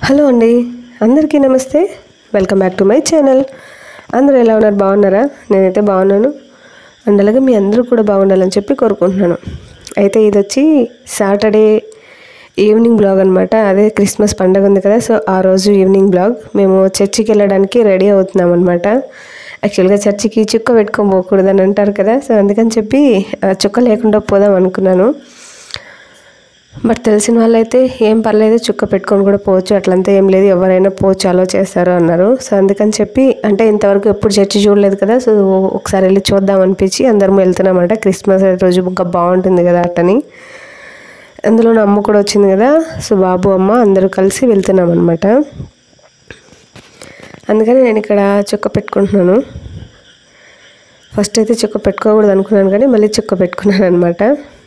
Hello అండి అందరికీ నమస్తే welcome back to my channel అందరూ ఎలా ఉన్నారు బాగున్నారా నేనైతే బాగున్నాను అండ్ అలాగే మీ అందరూ కూడా బాగుండాలని చెప్పి కోరుకుంటున్నాను అయితే ఇది వచ్చి సాటర్డే ఈవినింగ్ బ్లాగ్ అనమాట అదే క్రిస్మస్ పండగ ఉంది కదా సో ఆ రోజు ఈవినింగ్ బ్లాగ్ మేము చర్చికి వెళ్ళడానికి రెడీ అవుతున్నాం అనమాట యాక్చువల్గా చర్చికి చుక్క పెట్టుకొని పోకూడదని అంటారు కదా సో అందుకని చెప్పి ఆ చుక్క లేకుండా పోదాం అనుకున్నాను బట్ తెలిసిన వాళ్ళైతే ఏం పర్లేదు చుక్క పెట్టుకొని కూడా పోవచ్చు అట్లంతా ఏం లేదు ఎవరైనా పోవచ్చు అలో చేస్తారు అన్నారు సో అందుకని చెప్పి అంటే ఇంతవరకు ఎప్పుడు చర్చి చూడలేదు కదా సో ఒకసారి వెళ్ళి చూద్దాం అనిపించి అందరం వెళ్తున్నామంట క్రిస్మస్ రోజు ఇంకా బాగుంటుంది కదా అట్టని అందులో నా అమ్మ కూడా వచ్చింది కదా సో బాబు అమ్మ అందరూ కలిసి వెళ్తున్నాం అనమాట అందుకని నేను ఇక్కడ చుక్క పెట్టుకుంటున్నాను ఫస్ట్ అయితే చుక్క పెట్టుకోకూడదు అనుకున్నాను కానీ మళ్ళీ చుక్క పెట్టుకున్నాను అనమాట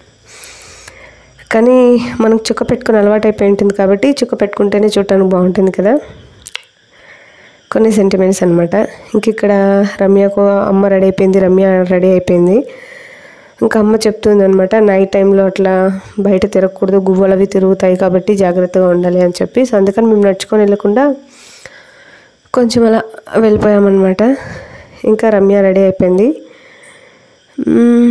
కానీ మనకు చుక్క పెట్టుకుని అలవాటు అయిపోయి ఉంటుంది కాబట్టి చుక్క పెట్టుకుంటేనే చూడటానికి బాగుంటుంది కదా కొన్ని సెంటిమెంట్స్ అనమాట ఇంక ఇక్కడ రమ్యకు అమ్మ రెడీ అయిపోయింది రమ్య రెడీ అయిపోయింది ఇంకా అమ్మ చెప్తుంది అనమాట నైట్ టైంలో అట్లా బయట తిరగకూడదు గువ్వలు అవి తిరుగుతాయి కాబట్టి జాగ్రత్తగా ఉండాలి అని చెప్పి సో అందుకని మేము నడుచుకొని వెళ్ళకుండా కొంచెం అలా వెళ్ళిపోయామన్నమాట ఇంకా రమ్య రెడీ అయిపోయింది మ్మ్.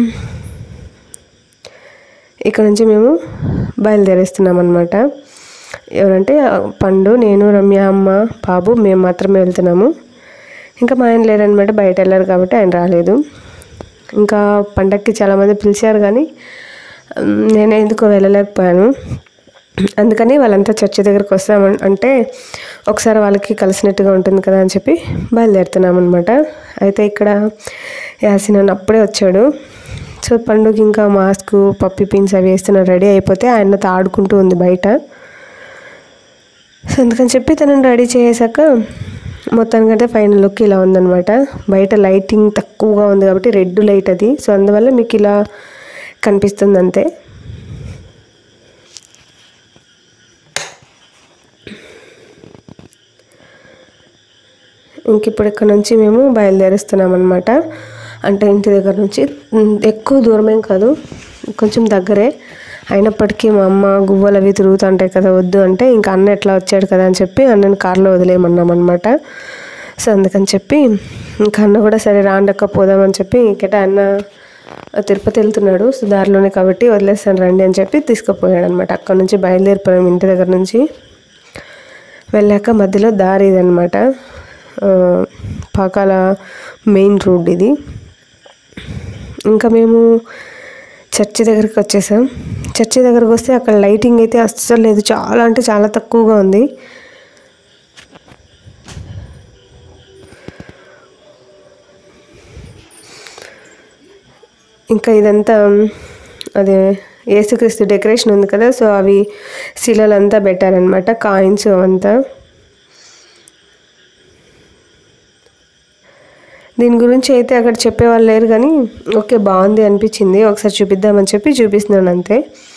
ఇక్కడ నుంచి మేము బయలుదేరేస్తున్నాం అనమాట ఎవరంటే ఆ పండు నేను రమ్య అమ్మ బాబు మేము మాత్రమే వెళ్తున్నాము ఇంకా మా ఆయన లేరనమాట బయట వెళ్ళారు కాబట్టి ఆయన రాలేదు ఇంకా పండక్కి చాలామంది పిలిచారు కానీ ఉమ్, నేను ఎందుకో వెళ్ళలేకపోయాను అందుకని వాళ్ళంతా చర్చి దగ్గరికి వస్తాం అంటే ఒకసారి వాళ్ళకి కలిసినట్టుగా ఉంటుంది కదా అని చెప్పి బయలుదేరుతున్నాం అనమాట అయితే ఇక్కడ యాసిన్ అన్న అప్పుడే వచ్చాడు సో పండుగ ఇంకా మాస్క్ పప్పి పిన్స్ అవి వేస్తున్న రెడీ అయిపోతే ఆయనతో ఆడుకుంటూ ఉంది బయట సో అందుకని చెప్పి తనని రెడీ చేసాక మొత్తానికంటే ఫైనల్ లుక్ ఇలా ఉందన్నమాట బయట లైటింగ్ తక్కువగా ఉంది కాబట్టి రెడ్ లైట్ అది సో అందువల్ల మీకు ఇలా కనిపిస్తుంది అంతే ఇంక ఇప్పుడు ఇక్కడ నుంచి మేము బయలుదేరుస్తున్నాం అనమాట అంటే ఇంటి దగ్గర నుంచి ఉమ్, ఎక్కువ దూరమేం కాదు కొంచెం దగ్గరే అయినప్పటికీ మా అమ్మ గువ్వలు అవి తిరుగుతుంటాయి కదా వద్దు అంటే ఇంకా అన్న ఎట్లా వచ్చాడు కదా అని చెప్పి అన్నని కారులో వదిలేయమన్నాం అనమాట సో అందుకని చెప్పి ఇంకా అన్న కూడా సరే రాండక్క పోదామని చెప్పి ఇంకట అన్న తిరుపతి వెళ్తున్నాడు సో దారిలోనే కాబట్టి వదిలేస్తాను రండి అని చెప్పి తీసుకుపోయాడు అనమాట అక్కడ నుంచి బయలుదేరిపోయాం ఇంటి దగ్గర నుంచి వెళ్ళాక మధ్యలో దారి ఇదనమాట ఆ, పాకాల మెయిన్ రోడ్ ఇది ఇంకా మేము చర్చి దగ్గరికి వచ్చేసాం చర్చి దగ్గరికి వస్తే అక్కడ లైటింగ్ అయితే అస్సలు లేదు చాలా అంటే చాలా తక్కువగా ఉంది ఇంకా ఇదంతా అదే యేసుక్రీస్తు డెకరేషన్ ఉంది కదా సో అవి శిలలంతా పెట్టారనమాట కాయిన్స్ అవంతా దీని గురించి అయితే అక్కడ చెప్పేవాళ్ళు లేరు కానీ ఓకే బాగుంది అనిపించింది ఒకసారి చూపిద్దామని చెప్పి చూపిస్తున్నాను అంతే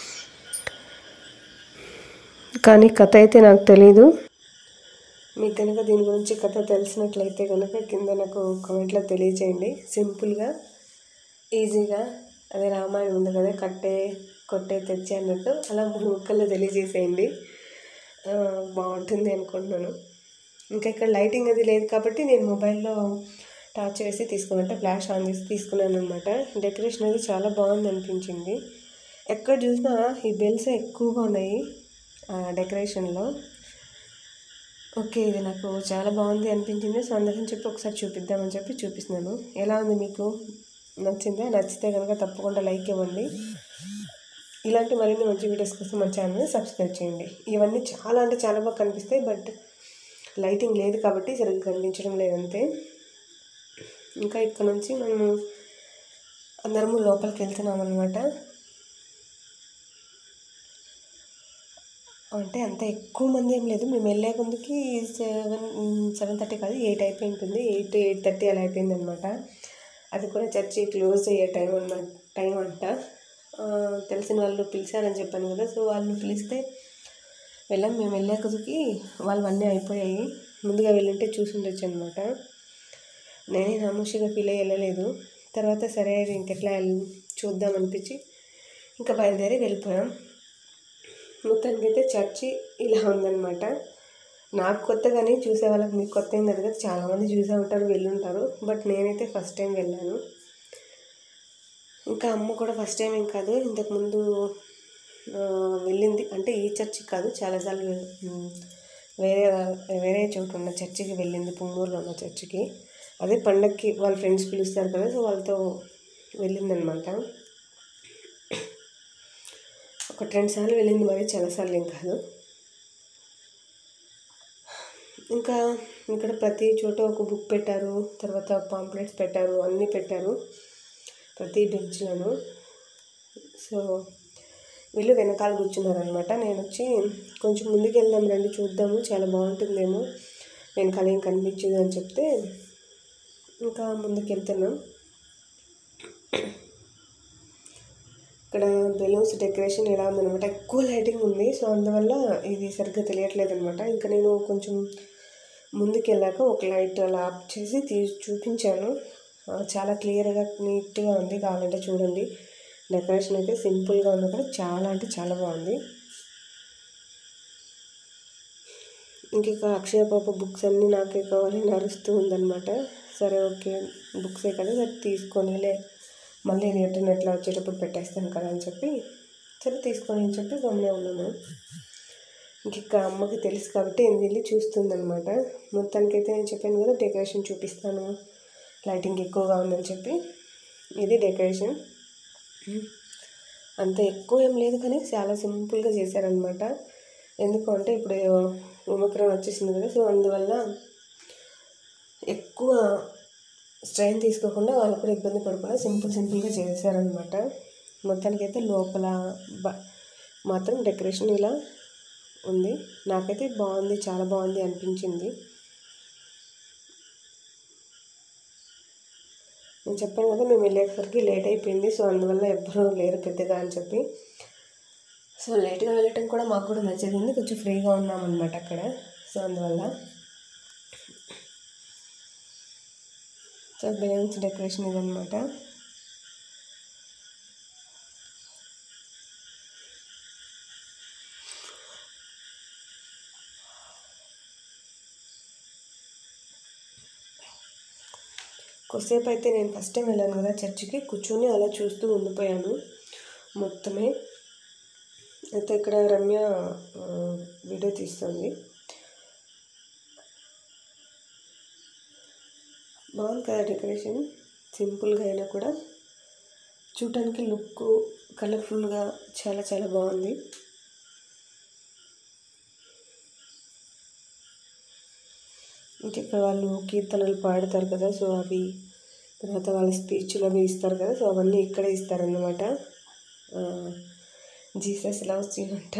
కానీ కథ అయితే నాకు తెలీదు మీకు కనుక దీని గురించి కథ తెలిసినట్లయితే కనుక కింద నాకు కామెంట్లో తెలియచేయండి సింపుల్గా ఈజీగా అదే రామాయణం ఉంది కదా కట్టే కొట్టే తెచ్చే అన్నట్టు అలా మూడు ముక్కల్లో తెలియజేసేయండి ఆ, బాగుంటుంది అనుకుంటున్నాను ఇంకా ఇక్కడ లైటింగ్ అది లేదు కాబట్టి నేను మొబైల్లో టార్చ్ వేసి తీసుకున్నట్టు ఫ్లాష్ ఆన్ చేసి తీసుకున్నాను అనమాట డెకరేషన్ అది చాలా బాగుంది అనిపించింది ఎక్కడ చూసినా ఈ బెల్స్ ఎక్కువగా ఉన్నాయి ఆ డెకరేషన్లో ఓకే ఇది నాకు చాలా బాగుంది అనిపించింది సో అందుకని చెప్పి ఒకసారి చూపిద్దామని చెప్పి చూపిస్తున్నాను ఎలా ఉంది మీకు నచ్చిందా నచ్చితే కనుక తప్పకుండా లైక్ ఇవ్వండి ఇలాంటి మరిన్ని మంచి వీడియోస్ కోసం మన ఛానల్ని సబ్స్క్రైబ్ చేయండి ఇవన్నీ చాలా అంటే చాలా బాగా కనిపిస్తాయి బట్ లైటింగ్ లేదు కాబట్టి సరిగ్గా కనిపించడం లేదంతే ఇంకా ఇక్కడ నుంచి మనము అందరము లోపలికి వెళ్తున్నాం అనమాట అంటే అంత ఎక్కువ మంది ఏం లేదు మేము వెళ్ళే ముందుకి సెవెన్ సెవెన్ థర్టీ కాదు ఎయిట్ అయిపోయి ఉంటుంది ఎయిట్ ఎయిట్ థర్టీ అలా అయిపోయింది అనమాట అది కూడా చర్చి క్లోజ్ అయ్యే టైం అన్న టైం అంట ఆ, తెలిసిన వాళ్ళు పిలిచారని చెప్పాను కదా సో వాళ్ళని పిలిస్తే వెళ్ళాం మేము వెళ్ళే కొద్దికి వాళ్ళు అన్నీ అయిపోయాయి ముందుగా వెళ్ళుంటే చూసి ఉండొచ్చు అనమాట నేనే నామోషిగా ఫీల్ అయ్యి వెళ్ళలేదు తర్వాత సరే ఇంకెట్లా వెళ్ళి చూద్దాం అనిపించి ఇంకా బయలుదేరి వెళ్ళిపోయాం మొత్తానికైతే చర్చి ఇలా ఉందన్నమాట నాకు కొత్త కానీ చూసే వాళ్ళకి మీకు కొత్త ఏం కదా కదా చాలామంది చూసే ఉంటారు వెళ్ళుంటారు బట్ నేనైతే ఫస్ట్ టైం వెళ్ళాను ఇంకా అమ్మ కూడా ఫస్ట్ టైం ఏం కాదు ఇంతకుముందు ఆ, వెళ్ళింది అంటే ఈ చర్చికి కాదు చాలాసార్లు ఉమ్, వేరే వా- వేరే చోట ఉన్న చర్చికి వెళ్ళింది పుంగూరులో ఉన్న చర్చికి అదే పండక్కి వాళ్ళ ఫ్రెండ్స్ పిలుస్తారు కదా సో వాళ్ళతో వెళ్ళిందనమాట ఒక రెండు సార్లు వెళ్ళింది మరి చాలాసార్లు ఏం కాదు ఇంకా ఇక్కడ ప్రతి చోట ఒక బుక్ పెట్టారు తర్వాత పాంప్లెట్స్ పెట్టారు అన్నీ పెట్టారు ప్రతి బెంచ్లను సో వీళ్ళు వెనకాల కూర్చున్నారనమాట నేను వచ్చి కొంచెం ముందుకు వెళ్దాం రండి చూద్దాము చాలా బాగుంటుందేమో వెనకాల ఏం కనిపించదు అని చెప్తే ఇంకా ముందుకు వెళ్తున్నాం ఇక్కడ బెలూన్స్ డెకరేషన్ ఎలా ఉందనమాట ఎక్కువ లైటింగ్ ఉంది సో అందువల్ల ఇది సరిగ్గా తెలియట్లేదు అనమాట ఇంకా నేను కొంచెం ముందుకు వెళ్ళాక ఒక లైట్ అలా ఆఫ్ చేసి తీ చూపించాను ఆ, చాలా క్లియర్గా నీట్గా ఉంది కావాలంటే చూడండి డెకరేషన్ అయితే సింపుల్గా ఉంది కూడా చాలా అంటే చాలా బాగుంది ఇంక ఇక అక్షయ పాప బుక్స్ అన్నీ నాకే కావాలని అరుస్తూ ఉందన్నమాట సరే ఓకే బుక్సే కదా సరే తీసుకొనిలే మళ్ళీ రిటర్న్ ఎట్లా వచ్చేటప్పుడు పెట్టేస్తాను కదా అని చెప్పి సరే తీసుకొని అని చెప్పి గమ్మునే ఉన్నాను ఇంక ఇక అమ్మకి తెలుసు కాబట్టి ఏం వెళ్ళి చూస్తుందన్నమాట మొత్తానికైతే నేను చెప్పాను కదా డెకరేషన్ చూపిస్తాను లైటింగ్ ఎక్కువగా ఉందని చెప్పి ఇది డెకరేషన్ అంత ఎక్కువ ఏం లేదు కానీ చాలా సింపుల్గా చేశారనమాట ఎందుకు అంటే ఇప్పుడు ఉమక్రం వచ్చేసింది కదా సో అందువల్ల ఎక్కువ స్ట్రెయిన్ తీసుకోకుండా వాళ్ళు కూడా ఇబ్బంది పడకుండా సింపుల్ సింపుల్గా చేశారనమాట మొత్తానికైతే లోపల బ మాత్రం డెకరేషన్ ఇలా ఉంది నాకైతే బాగుంది చాలా బాగుంది అనిపించింది నేను చెప్పాను కదా మేము వెళ్ళేసరికి లేట్ అయిపోయింది సో అందువల్ల ఎవ్వరూ లేరు పెద్దగా అని చెప్పి సో లేట్గా వెళ్ళటం కూడా మాకు కూడా నచ్చేది కొంచెం ఫ్రీగా ఉన్నామన్నమాట అక్కడ సో అందువల్ల సో బెలూన్స్ డెకరేషన్ ఇదనమాట కొద్దిసేపు అయితే నేను ఫస్ట్ టైం వెళ్ళాను కదా చర్చికి కూర్చొని అలా చూస్తూ ఉండిపోయాను మొత్తమే అయితే ఇక్కడ రమ్య ఆ, వీడియో తీస్తుంది బాగుంది కదా డెకరేషన్ సింపుల్గా అయినా కూడా చూడటానికి లుక్ కలర్ఫుల్గా చాలా చాలా బాగుంది ఇంకా ఇక్కడ వాళ్ళు కీర్తనలు పాడతారు కదా సో అవి తర్వాత వాళ్ళ స్పీచ్లు అవి ఇస్తారు కదా సో అవన్నీ ఇక్కడే ఇస్తారన్నమాట జీసస్ లవ్స్ యూ అంట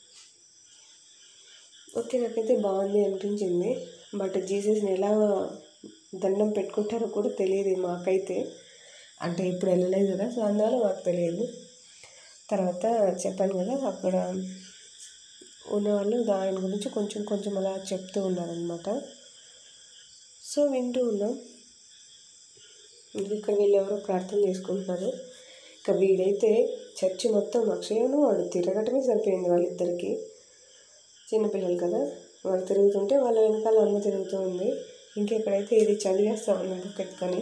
ఓకే నాకైతే బాగుంది అనిపించింది బట్ జీసస్ని ఎలా దండం పెట్టుకుంటారో కూడా తెలియదు మాకైతే అంటే ఇప్పుడు వెళ్ళలేదు కదా సో అందువల్ల మాకు తెలియదు తర్వాత చెప్పాను కదా అక్కడ ఉన్నవాళ్ళు దాని గురించి కొంచెం కొంచెం అలా చెప్తూ ఉన్నారనమాట సో వింటూ ఉన్నాం ఇంక ఇక్కడ వీళ్ళు ఎవరో ప్రార్థన చేసుకుంటున్నారు ఇక వీడైతే చర్చి మొత్తం అక్షయను వాడు తిరగటమే సరిపోయింది వాళ్ళిద్దరికి చిన్నపిల్లలు కదా వాళ్ళు తిరుగుతుంటే వాళ్ళ వెనకాల అమ్మ తిరుగుతూ ఉంది ఇంకెక్కడైతే ఇది చదివేస్తా ఉంది బుక్ ఎత్తుకొని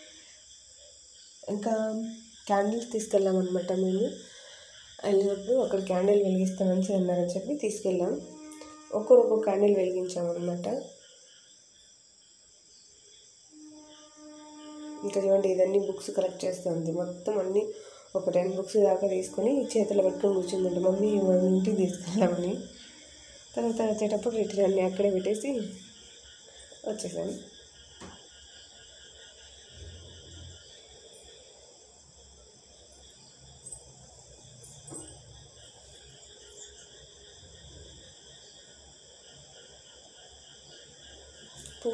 ఇంకా క్యాండిల్స్ తీసుకెళ్ళామన్నమాట మేము వెళ్ళినప్పుడు అక్కడ క్యాండిల్ వెలిగిస్తే మంచిది అన్నారని చెప్పి తీసుకెళ్ళాం ఒక్కొక్క ఒక్కొక్క క్యాండిల్ వెలిగించామన్నమాట ఇంకా చూడండి ఇదన్నీ బుక్స్ కలెక్ట్ చేస్తుంది మొత్తం అన్నీ ఒక టెన్ బుక్స్ దాకా తీసుకొని చేతిలో పెట్టుకొని కూర్చుందంట మమ్మీ మన ఇంటికి తీసుకెళ్ళామని తర్వాత వచ్చేటప్పుడు రిటర్న్ అన్నీ అక్కడే పెట్టేసి వచ్చేసాను పో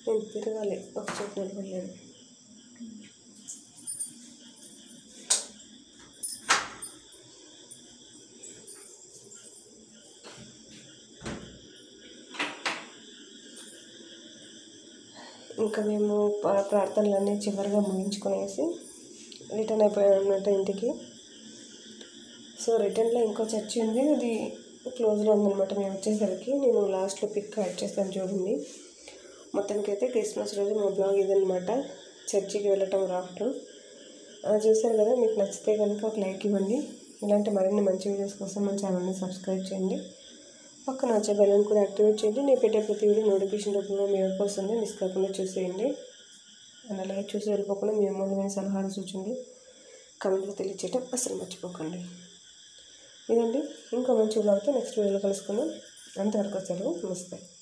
నేను తిరగాలి ఒక చోట నిలబడలేను ఇంకా మేము ప్రా- ప్రార్థనలన్నీ చివరిగా ముగించుకునేసి రిటర్న్ అయిపోయాం అన్నమాట ఇంటికి సో రిటర్న్లో ఇంకో చర్చి ఉంది అది క్లోజ్లో ఉందన్నమాట మేము వచ్చేసరికి నేను లాస్ట్లో పిక్ యాడ్ చేస్తాను చూడండి మొత్తానికి అయితే క్రిస్మస్ రోజు మా బ్లాగ్ ఇదనమాట చర్చికి వెళ్ళటం రావటం ఆ, చూశారు కదా మీకు నచ్చితే కనుక ఒక లైక్ ఇవ్వండి ఇలాంటి మరిన్ని మంచి వీడియోస్ కోసం మన ఛానల్ని సబ్స్క్రైబ్ చేయండి పక్కన వచ్చే బెలూన్ కూడా యాక్టివేట్ చేయండి నేను పెట్టే ప్రతి వీడియో నోటిఫికేషన్ రూపంలో మీ వరకు వస్తుంది మిస్ కాకుండా చూసేయండి అండ్ అలాగే చూసి వెళ్ళిపోకుండా మీ అమూల్యమైన సలహాలు సూచనలు కమెంట్లో తెలియచేయటం అసలు మర్చిపోకండి ఇదండి ఇంకో మంచి వ్లాగ్తో నెక్స్ట్ వీడియోలో కలుసుకుందాం అంతవరకు సెలవు నమస్తే